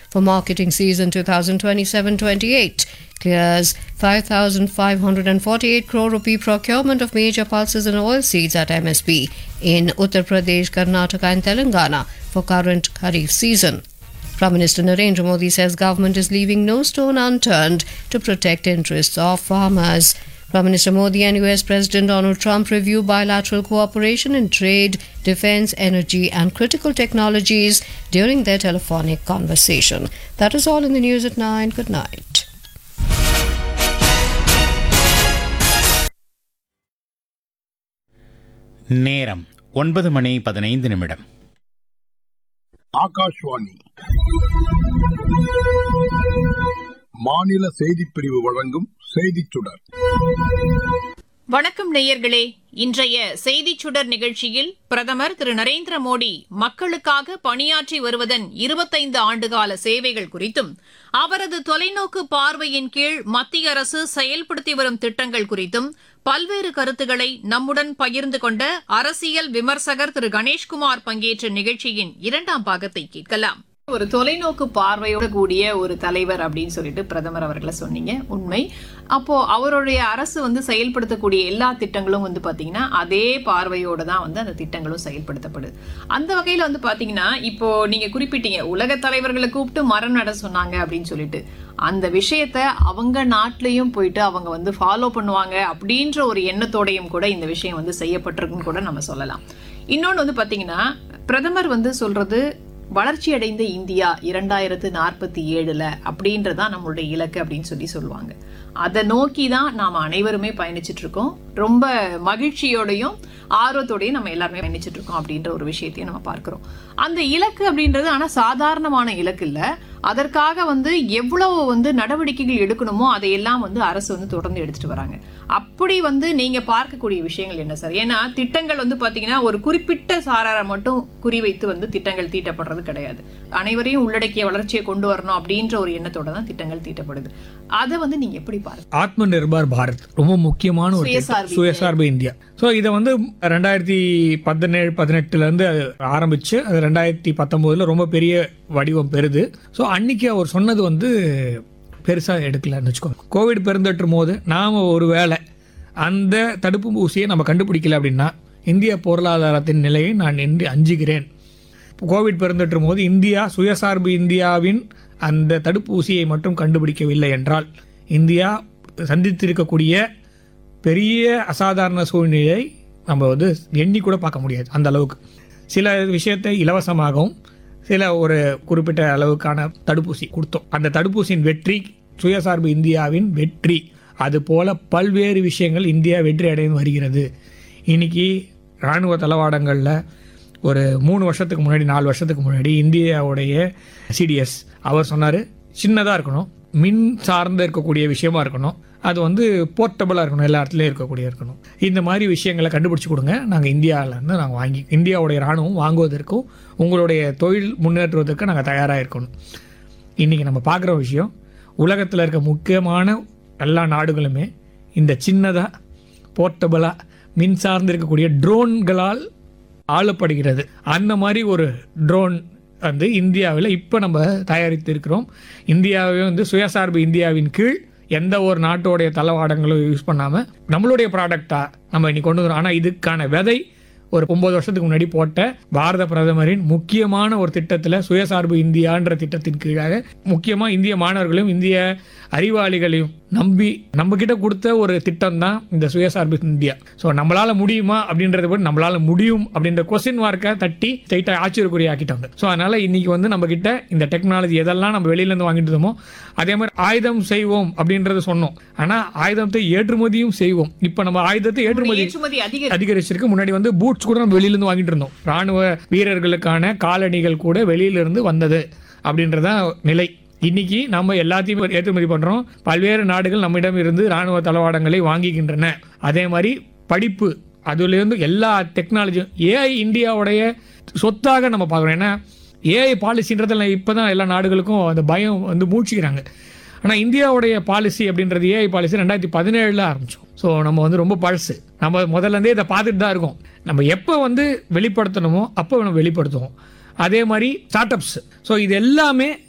for marketing season 2027-28 clears 5,548 crore rupee procurement of major pulses and oilseeds at MSP in Uttar Pradesh, Karnataka and Telangana for current Kharif season. Prime Minister Narendra Modi says government is leaving no stone unturned to protect interests of farmers. Prime Minister Modi and US President Donald Trump review bilateral cooperation in trade, defense, energy, and critical technologies during their telephonic conversation. That is all in the news at 9. Good night. நேரம் ஒன்பது மணி பதினைந்து நிமிடம் ஆகாஷ்வாணி மாநில செய்திப் பிரிவு வழங்கும் செய்திச் சுடர் வணக்கம் நேயர்களே இன்றைய செய்திச் சுடர் நிகழ்ச்சியில் பிரதமர் திரு நரேந்திர மோடி மக்களுக்காக பணியாற்றி வருவதன் இருபத்தைந்து ஆண்டுகால சேவைகள் குறித்தும் அவரது தொலைநோக்கு பார்வையின் கீழ் மத்திய அரசு செயல்படுத்தி வரும் திட்டங்கள் குறித்தும் பல்வேறு கருத்துக்களை நம்முடன் பகிர்ந்து கொண்ட அரசியல் விமர்சகர் திரு கணேஷ்குமார் பங்கேற்ற நிகழ்ச்சியின் இரண்டாம் பாகத்தை கேட்கலாம் ஒரு தொலைநோக்கு பார்வையோட கூடிய ஒரு தலைவர் அப்படின்னு சொல்லிட்டு பிரதமர் அவர்களை சொன்னீங்க உண்மை அப்போ அவருடைய அரசு வந்து செயல்படுத்தக்கூடிய எல்லா திட்டங்களும் வந்து பாத்தீங்கன்னா அதே பார்வையோட தான் வந்து அந்த திட்டங்களும் செயல்படுத்தப்படுது அந்த வகையில வந்து பாத்தீங்கன்னா இப்போ நீங்க குறிப்பிட்டீங்க உலக தலைவர்களை கூப்பிட்டு மரம் நட சொன்னாங்க அப்படின்னு சொல்லிட்டு அந்த விஷயத்த அவங்க நாட்டிலையும் போயிட்டு அவங்க வந்து ஃபாலோ பண்ணுவாங்க அப்படின்ற ஒரு எண்ணத்தோடையும் கூட இந்த விஷயம் வந்து செய்யப்பட்டிருக்குன்னு கூட நம்ம சொல்லலாம் இன்னொன்று வந்து பாத்தீங்கன்னா பிரதமர் வந்து சொல்றது வளர்ச்சி அடைந்த இந்தியா இரண்டாயிரத்து நாற்பத்தி ஏழுல அப்படின்றதான் நம்மளுடைய இலக்கு அப்படின்னு சொல்லி சொல்லுவாங்க அதை நோக்கி தான் நாம் அனைவருமே பயணிச்சுட்டு இருக்கோம் ரொம்ப மகிழ்ச்சியோடையும் ஆர்வத்தோடையும் நம்ம எல்லாருமே பயணிச்சுட்டு இருக்கோம் அப்படின்ற ஒரு விஷயத்தையும் நம்ம பார்க்கிறோம் அந்த இலக்கு அப்படின்றது ஆனா சாதாரணமான இலக்கு இல்ல அதற்காக வந்து எவ்வளவு வந்து நடவடிக்கைகள் எடுக்கணுமோ அதையெல்லாம் வந்து அரசு வந்து தொடர்ந்து எடுத்துட்டு வராங்க அப்படி வந்து நீங்க பார்க்கக்கூடிய விஷயங்கள் என்ன சார் ஏன்னா திட்டங்கள் வந்து பாத்தீங்கன்னா ஒரு குறிப்பிட்ட சாராரை மட்டும் குறிவைத்து வந்து திட்டங்கள் தீட்டப்படுறது கிடையாது அனைவரையும் உள்ளடக்கிய வளர்ச்சியை கொண்டு வரணும் அப்படின்ற ஒரு எண்ணத்தோட தான் திட்டங்கள் தீட்டப்படுது அதை வந்து நீங்க எப்படி பாருங்க ஆத்ம நிர்பார் பாரத் ரொம்ப முக்கியமான ஒரு திட்டம். சுயசார்பு சுயசார்பு இந்தியா ஸோ இதை வந்து ரெண்டாயிரத்தி பதினேழு பதினெட்டுலேருந்து அது ஆரம்பிச்சு அது ரெண்டாயிரத்தி பத்தொம்போதில் ரொம்ப பெரிய வடிவம் பெறுது ஸோ அன்னைக்கு அவர் சொன்னது வந்து பெருசாக எடுக்கலன்னு வச்சுக்கோங்க கோவிட் பெருந்தொற்றும் போது நாம் ஒரு வேளை அந்த தடுப்பு ஊசியை நம்ம கண்டுபிடிக்கல அப்படின்னா இந்திய பொருளாதாரத்தின் நிலையை நான் என்று அஞ்சுகிறேன் கோவிட் பெருந்தொற்றும் போது இந்தியா சுயசார்பு இந்தியாவின் அந்த தடுப்பூசியை மட்டும் கண்டுபிடிக்கவில்லை என்றால் இந்தியா சந்தித்திருக்கக்கூடிய பெரிய அசாதாரண சூழ்நிலையை நம்ம வந்து எண்ணி கூட பார்க்க முடியாது அந்த அளவுக்கு சில விஷயத்தை இலவசமாகவும் சில ஒரு குறிப்பிட்ட அளவுக்கான தடுப்பூசி கொடுத்தோம் அந்த தடுப்பூசியின் வெற்றி சுயசார்பு இந்தியாவின் வெற்றி அதுபோல பல்வேறு விஷயங்கள் இந்தியா வெற்றி அடைந்து வருகிறது இன்னைக்கு இராணுவ தளவாடங்களில் ஒரு மூணு வருஷத்துக்கு முன்னாடி நாலு வருஷத்துக்கு முன்னாடி இந்தியாவுடைய சிடிஎஸ் அவர் சொன்னார் சின்னதாக இருக்கணும் மின் சார்ந்து இருக்கக்கூடிய விஷயமா இருக்கணும் அது வந்து போர்ட்டபுளாக இருக்கணும் எல்லா இடத்துலையும் இருக்கக்கூடிய இருக்கணும் இந்த மாதிரி விஷயங்களை கண்டுபிடிச்சி கொடுங்க நாங்கள் இந்தியாவிலேருந்து நாங்கள் வாங்கி இந்தியாவுடைய இராணுவம் வாங்குவதற்கும் உங்களுடைய தொழில் முன்னேற்றுவதற்கு நாங்கள் தயாராக இருக்கணும் இன்றைக்கி நம்ம பார்க்குற விஷயம் உலகத்தில் இருக்க முக்கியமான எல்லா நாடுகளுமே இந்த சின்னதாக போர்ட்டபுளாக மின் சார்ந்து இருக்கக்கூடிய ட்ரோன்களால் ஆளப்படுகிறது அந்த மாதிரி ஒரு ட்ரோன் வந்து இந்தியாவில் இப்போ நம்ம தயாரித்து இருக்கிறோம் இந்தியாவே வந்து சுயசார்பு இந்தியாவின் கீழ் எந்த ஒரு நாட்டோடைய தளவாடங்களும் யூஸ் பண்ணாமல் நம்மளுடைய ப்ராடக்டாக நம்ம இன்னைக்கு கொண்டு வரோம் ஆனால் இதுக்கான விதை ஒரு ஒன்பது வருஷத்துக்கு முன்னாடி போட்ட பாரத பிரதமரின் முக்கியமான ஒரு திட்டத்தில் சுயசார்பு இந்தியான்ற திட்டத்தின் கீழாக முக்கியமாக இந்திய மாணவர்களையும் இந்திய அறிவாளிகளையும் நம்பி நம்ம கிட்ட கொடுத்த ஒரு திட்டம் தான் இந்த சுயசார்பு இந்தியா ஸோ நம்மளால முடியுமா அப்படின்றத விட நம்மளால முடியும் அப்படின்ற கொஸ்டின் மார்க்கை தட்டி ஸ்ட்ரைட்டாக ஆச்சரியக்குரிய ஆக்கிட்டாங்க ஸோ அதனால இன்னைக்கு வந்து நம்ம கிட்ட இந்த டெக்னாலஜி எதெல்லாம் நம்ம வெளியில இருந்து வாங்கிட்டு இருந்தோமோ அதே மாதிரி ஆயுதம் செய்வோம் அப்படின்றத சொன்னோம் ஆனால் ஆயுதத்தை ஏற்றுமதியும் செய்வோம் இப்போ நம்ம ஆயுதத்தை ஏற்றுமதி ஏற்றுமதி அதிக அதிகரிச்சிருக்கு முன்னாடி வந்து பூட்ஸ் கூட நம்ம வெளியில இருந்து வாங்கிட்டு இருந்தோம் ராணுவ வீரர்களுக்கான காலணிகள் கூட வெளியில இருந்து வந்தது அப்படின்றதான் நிலை இன்னைக்கு நம்ம எல்லாத்தையும் ஏற்றுமதி பண்றோம் பல்வேறு நாடுகள் நம்மிடம் இருந்து ராணுவ தளவாடங்களை வாங்கிக்கின்றன அதே மாதிரி படிப்பு அதுலேருந்து எல்லா டெக்னாலஜியும் ஏஐ இந்தியாவுடைய சொத்தாக நம்ம பார்க்குறோம் ஏன்னா ஏஐ பாலிசின்றதில் இப்போ தான் எல்லா நாடுகளுக்கும் அந்த பயம் வந்து மூழ்கிக்கிறாங்க ஆனால் இந்தியாவுடைய பாலிசி அப்படின்றது ஏஐ பாலிசி ரெண்டாயிரத்தி பதினேழில் ஆரம்பிச்சோம் ஸோ நம்ம வந்து ரொம்ப பழசு நம்ம முதல்ல இருந்தே இதை பார்த்துட்டு தான் இருக்கோம் நம்ம எப்போ வந்து வெளிப்படுத்தணுமோ அப்போ நம்ம வெளிப்படுத்துவோம் அதே மாதிரி ஸ்டார்ட் அப்ஸ் ஸோ இது எல்லாமே